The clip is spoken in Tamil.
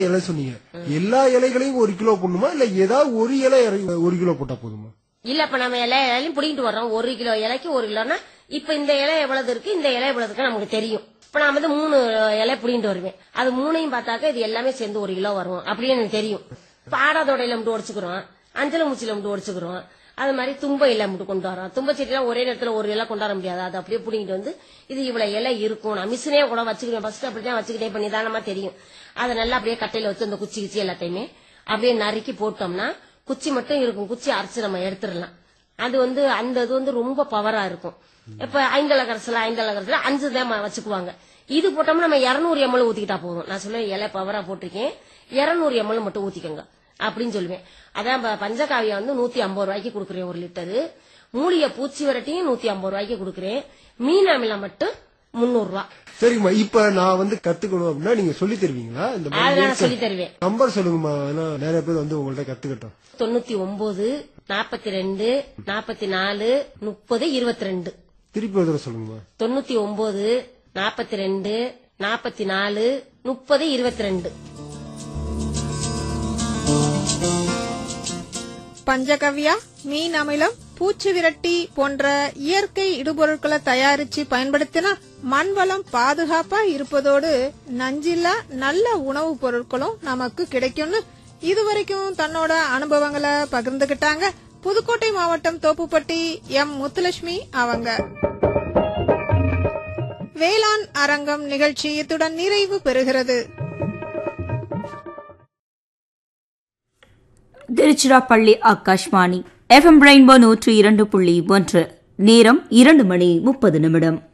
இலை சொன்னீங்க எல்லா இலைகளையும் ஒரு கிலோ போடணுமா இல்ல ஏதாவது ஒரு இலை இறை- ஒரு கிலோ போட்டா போதுமா இல்ல இப்ப நம்ம இலை இலையும் பிடிக்கிட்டு வர்றோம் ஒரு கிலோ இலைக்கு ஒரு கிலோனா இப்ப இந்த இலை எவ்வளவு இருக்கு இந்த இலை எவ்வளவு இருக்கு நமக்கு தெரியும் இப்ப நான் வந்து மூணு இலை பிடிங்கிட்டு வருவேன் அது மூணையும் பார்த்தாக்க இது எல்லாமே சேர்ந்து ஒரு கிலோ வரும் அப்படின்னு எனக்கு தெரியும் பாடாதோடையில மட்டும் உடச்சுக்கிறோம் அஞ்சல மூச்சில மட்டும் உடச்சுக்கிறோம் அது மாதிரி தும்ப இலை மட்டும் கொண்டு வரோம் தும்ப செடியெல்லாம் ஒரே நேரத்துல ஒரு இலை கொண்டாட முடியாது அது அப்படியே பிடிங்கிட்டு வந்து இது இவ்வளவு இலை இருக்கும் நான் மிஷினே கூட வச்சுக்குவேன் ஃபர்ஸ்ட் அப்படிதான் வச்சுக்கிட்டே பண்ணி தானமா தெரியும் அதை நல்லா அப்படியே கட்டையில வச்சு அந்த குச்சி குச்சி எல்லாத்தையுமே அப்படியே நறுக்கி போட்டோம்னா குச்சி மட்டும் இருக்கும் குச்சி அரைச்சு நம்ம எடுத்துடலாம் அது வந்து அந்த இது வந்து ரொம்ப பவரா இருக்கும் இப்ப ஐந்தள கரசல ஐந்தள கரசல அஞ்சு தான் ம- வச்சுக்குவாங்க இது போட்டோம்னா நம்ம இருநூறு எம்எல் ஊத்திக்கிட்டா போதும் நான் சொல்ல இலை பவரா போட்டிருக்கேன் இருநூறு எம்எல் மட்டும் ஊத்திக்கோங்க அப்படின்னு சொல்லுவேன் அதான் ப- பஞ்சகாவியம் வந்து நூத்தி ஐம்பது ரூபாய்க்கு கொடுக்குறேன் ஒரு லிட்டரு மூலிகை பூச்சி விரட்டியும் நூத்தி ஐம்பது ரூபாய்க்கு கொடுக்குறேன் மீன் அமிலம் மட்டும் முன்னூறு ரூபா சரிம்மா இப்ப நான் வந்து கத்துக்கணும் அப்படின்னா நீங்க சொல்லி தருவீங்களா இந்த அதை மாதிரி நான் சொல்லி தருவேன் நம்பர் சொல்லுங்கம்மா ஏன்னா நிறைய பேர் வந்து உங்கள்ட்ட கத்துக்கிட்டோம் தொண்ணூத்தி ஒன்பது நாற்பத்தி ரெண்டு நாற்பத்தி நாலு முப்பது இருபத்தி ரெண்டு திருப்பி ஒரு தடவை சொல்லுங்கம்மா தொண்ணூத்தி ஒன்பது நாற்பத்தி ரெண்டு நாற்பத்தி நாலு முப்பது இருபத்தி ரெண்டு பஞ்சகவ்யா மீன் அமிலம் பூச்சி விரட்டி போன்ற இயற்கை இடுபொருட்களை தயாரிச்சு பயன்படுத்தினா மண் வளம் பாதுகாப்பா இருப்பதோடு நஞ்சில்லா நல்ல உணவுப் பொருட்களும் நமக்கு கிடைக்கும்னு இதுவரைக்கும் தன்னோட அனுபவங்களை பகிர்ந்துகிட்டாங்க புதுக்கோட்டை மாவட்டம் தோப்புப்பட்டி எம் முத்துலட்சுமி அவங்க வேளாண் அரங்கம் நிகழ்ச்சி இத்துடன் நிறைவு பெறுகிறது திருச்சிராப்பள்ளி ஆகாஷ்வாணி எஃப்எம் ரெயின்போ நூற்று இரண்டு புள்ளி ஒன்று நேரம் இரண்டு மணி முப்பது நிமிடம்